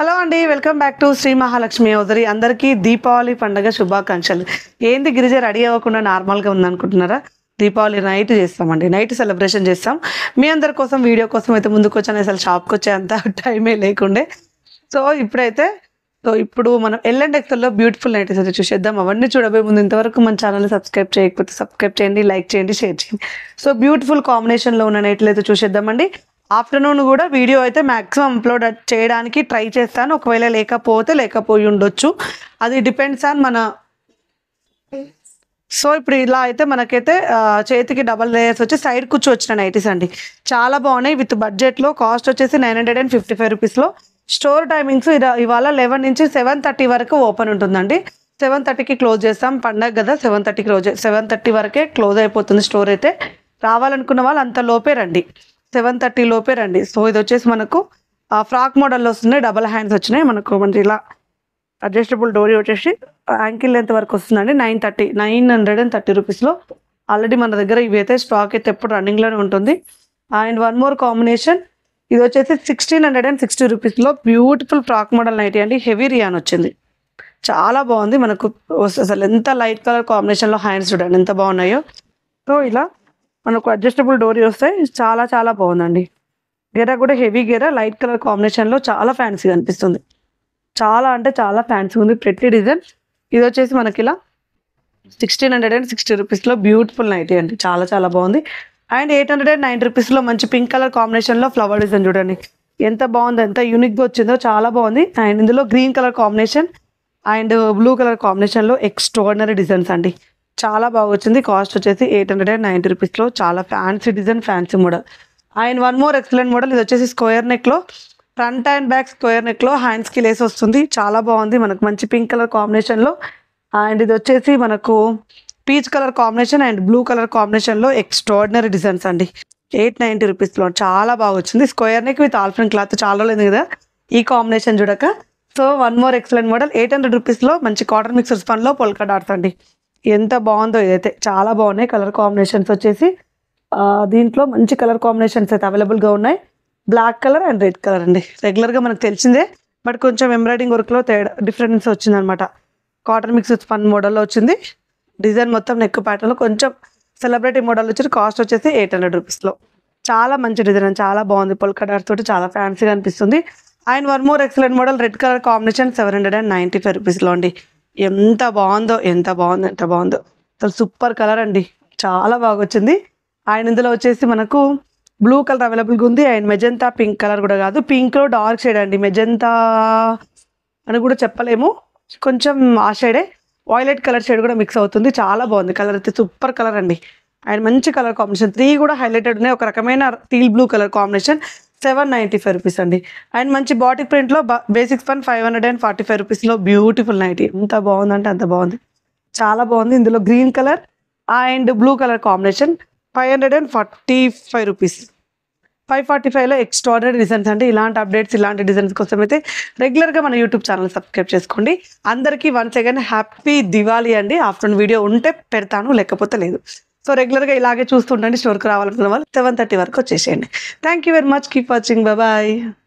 hello అండి welcome back to Shri Mahalakshmi ఔదరి అందరికీ దీపావళి పండగ శుభాకాంక్షలు ఏంది గిరిజ రెడీ అవ్వకుండా నార్మల్గా ఉందనుకుంటున్నారా దీపావళి నైట్ చేస్తామండి నైట్ సెలబ్రేషన్ చేస్తాం మీ అందరి కోసం వీడియో కోసం అయితే ముందుకు వచ్చాను అసలు షాప్కి వచ్చే అంత టైమే లేకుండే సో ఇప్పుడైతే సో ఇప్పుడు మనం ఎల్ అండ్ ఎక్సెల్లో బ్యూటిఫుల్ నైటీస్ అయితే చూసేద్దాం అవన్నీ చూడబోయే ముందు ఇంతవరకు మన ఛానల్ సబ్స్క్రైబ్ చేయకపోతే సబ్స్క్రైబ్ చేయండి లైక్ చేయండి షేర్ చేయండి సో బ్యూటిఫుల్ కాంబినేషన్లో ఉన్న నైట్లు అయితే చూసేద్దామండి ఆఫ్టర్నూన్ కూడా వీడియో అయితే మ్యాక్సిమం అప్లోడ్ చేయడానికి ట్రై చేస్తాను ఒకవేళ లేకపోతే లేకపోయి ఉండొచ్చు అది డిపెండ్స్ ఆన్ మన సో ఇప్పుడు ఇలా అయితే మనకైతే ఆ, చేతికి డబల్ లేయర్స్ వచ్చి సైడ్ కూర్చో వచ్చిన నైటీస్ అండి చాలా బాగున్నాయి విత్ బడ్జెట్లో కాస్ట్ వచ్చేసి nine hundred and fifty five రూపీస్లో స్టోర్ టైమింగ్స్ ఇద- ఇవాళ లెవెన్ నుంచి సెవెన్ థర్టీ వరకు ఓపెన్ ఉంటుందండి సెవెన్ థర్టీకి క్లోజ్ చేస్తాం పండగ కదా సెవెన్ థర్టీకి క్లోజ్ సెవెన్ థర్టీ వరకే క్లోజ్ అయిపోతుంది స్టోర్ అయితే రావాలనుకున్న వాళ్ళు అంత లోపే రండి సెవెన్ థర్టీ లోపే రండి సో ఇది వచ్చేసి మనకు ఫ్రాక్ మోడల్లో వస్తున్నాయి డబల్ హ్యాండ్స్ వచ్చినాయి మనకు మనకి ఇలా అడ్జస్టబుల్ డోరీ వచ్చేసి యాంకిల్ లెంత్ వరకు వస్తుందండి nine thirty nine hundred and thirty రూపీస్లో ఆల్రెడీ మన దగ్గర ఇవి అయితే స్టాక్ అయితే ఎప్పుడు రన్నింగ్లోనే ఉంటుంది అండ్ వన్ మోర్ కాంబినేషన్ ఇది వచ్చేసి సిక్స్టీన్ హండ్రెడ్ అండ్ సిక్స్టీ రూపీస్లో బ్యూటిఫుల్ ఫ్రాక్ మోడల్ నైటీ అండి హెవీ రియాన్ వచ్చింది చాలా బాగుంది మనకు అసలు ఎంత లైట్ కలర్ కాంబినేషన్లో హ్యాండ్స్ చూడండి ఎంత బాగున్నాయో సో ఇలా మనకు అడ్జస్టబుల్ డోరీ వస్తాయి చాలా చాలా బాగుందండి గెర కూడా హెవీ గెర లైట్ కలర్ కాంబినేషన్లో చాలా ఫ్యాన్సీగా అనిపిస్తుంది చాలా అంటే చాలా ఫ్యాన్సీ ఉంది ప్రతి డిజైన్ ఇది వచ్చేసి మనకి ఇలా సిక్స్టీన్ హండ్రెడ్ అండ్ సిక్స్టీ రూపీస్లో బ్యూటిఫుల్ నైటీ అండి చాలా చాలా బాగుంది and eight hundred and nine రూపీస్లో మంచి పింక్ కలర్ కాంబినేషన్లో ఫ్లవర్ డిజైన్ చూడండి ఎంత బాగుంది ఎంత యూనిక్గా వచ్చిందో చాలా బాగుంది అండ్ ఇందులో green colour combination and blue colour కాంబినేషన్లో ఎక్స్ట్రాడినరీ డిజైన్స్ అండి చాలా బాగా వచ్చింది కాస్ట్ వచ్చేసి ఎయిట్ హండ్రెడ్ అండ్ నైంటీ రూపీస్లో చాలా fancy design fancy model and one more excellent model ఇది వచ్చేసి స్క్వేర్ నెక్లో ఫ్రంట్ అండ్ బ్యాక్ స్క్వేర్ నెక్లో హ్యాండ్స్కి లేస్ వస్తుంది చాలా బాగుంది మనకు మంచి పింక్ కలర్ కాంబినేషన్లో అండ్ ఇది వచ్చేసి మనకు peach colour combination and blue colour కాంబినేషన్లో ఎక్స్ట్రాడినరీ డిజైన్స్ అండి ఎయిట్ నైంటీ రూపీస్లో చాలా బాగా వచ్చింది square neck with all front cloth చాలా లేదు కదా ఈ కాంబినేషన్ చూడక so one more excellent model eight hundred రూపీస్లో మంచి కాటన్ మిక్సర్ స్పన్లో పొల్కా డాట్స్ అండి ఎంత బాగుందో ఇదైతే చాలా బాగున్నాయి కలర్ కాంబినేషన్స్ వచ్చేసి ఆ, దీంట్లో మంచి కలర్ కాంబినేషన్స్ అయితే అవైలబుల్గా ఉన్నాయి black colour and red colour అండి రెగ్యులర్గా మనకు తెలిసిందే బట్ కొంచెం ఎంబ్రాయిడింగ్ వర్క్లో తేడా డిఫరెన్స్ వచ్చిందనమాట కాటన్ మిక్స్ స్పన్ మోడల్లో వచ్చింది డిజైన్ మొత్తం నెక్ ప్యాటర్న్లో కొంచెం సెలబ్రిటీ మోడల్ వచ్చి కాస్ట్ వచ్చేసి ఎయిట్ హండ్రెడ్ రూపీస్లో చాలా మంచి డిజైన్ చాలా బాగుంది పొల్కా డాట్స్ తోటి చాలా ఫ్యాన్సీగా అనిపిస్తుంది and one more excellent model red colour combination seven hundred and ninety five రూపీస్లో అండి ఎంత బాగుందో ఎంత బాగుందో ఎంత బాగుందో అసలు సూపర్ కలర్ అండి చాలా బాగా వచ్చింది అండ్ ఇందులో వచ్చేసి మనకు బ్లూ కలర్ అవైలబుల్గా ఉంది అండ్ మెజంతా పింక్ కలర్ కూడా కాదు పింక్లో డార్క్ షేడ్ అండి మెజంతా అని కూడా చెప్పలేము కొంచెం ఆ షేడే వాయిలెట్ కలర్ షేడ్ కూడా మిక్స్ అవుతుంది చాలా బాగుంది కలర్ అయితే సూపర్ కలర్ అండి అండ్ మంచి కలర్ కాంబినేషన్ త్రీ కూడా హైలైటెడ్ ఉన్నాయి ఒక రకమైన teal blue colour combination seven ninety five rupees అండి అండ్ మంచి బాటిక్ ప్రింట్లో basics fun five hundred and forty five రూపీస్లో బ్యూటిఫుల్ నైటీ ఎంత బాగుందంటే అంత బాగుంది చాలా బాగుంది ఇందులో green colour and blue colour combination five hundred and forty five rupees five forty ఫైవ్లో ఎక్స్ట్రాడనరీ డిజైన్స్ అంటే ఇలాంటి అప్డేట్స్ ఇలాంటి డిజైన్స్ కోసం అయితే రెగ్యులర్గా మన యూట్యూబ్ ఛానల్ సబ్స్క్రైబ్ చేసుకోండి అందరికీ వన్స్ అగైన్ హ్యాపీ దివాళీ అండి ఆఫ్టర్నూన్ వీడియో ఉంటే పెడతాను లేకపోతే లేదు సో రెగ్యులర్గా ఇలాగే చూస్తుండండి స్టోర్కి రావాలనుకున్న వాళ్ళు సెవెన్ థర్టీ వరకు వచ్చేసేయండి thank you very much keep watching bye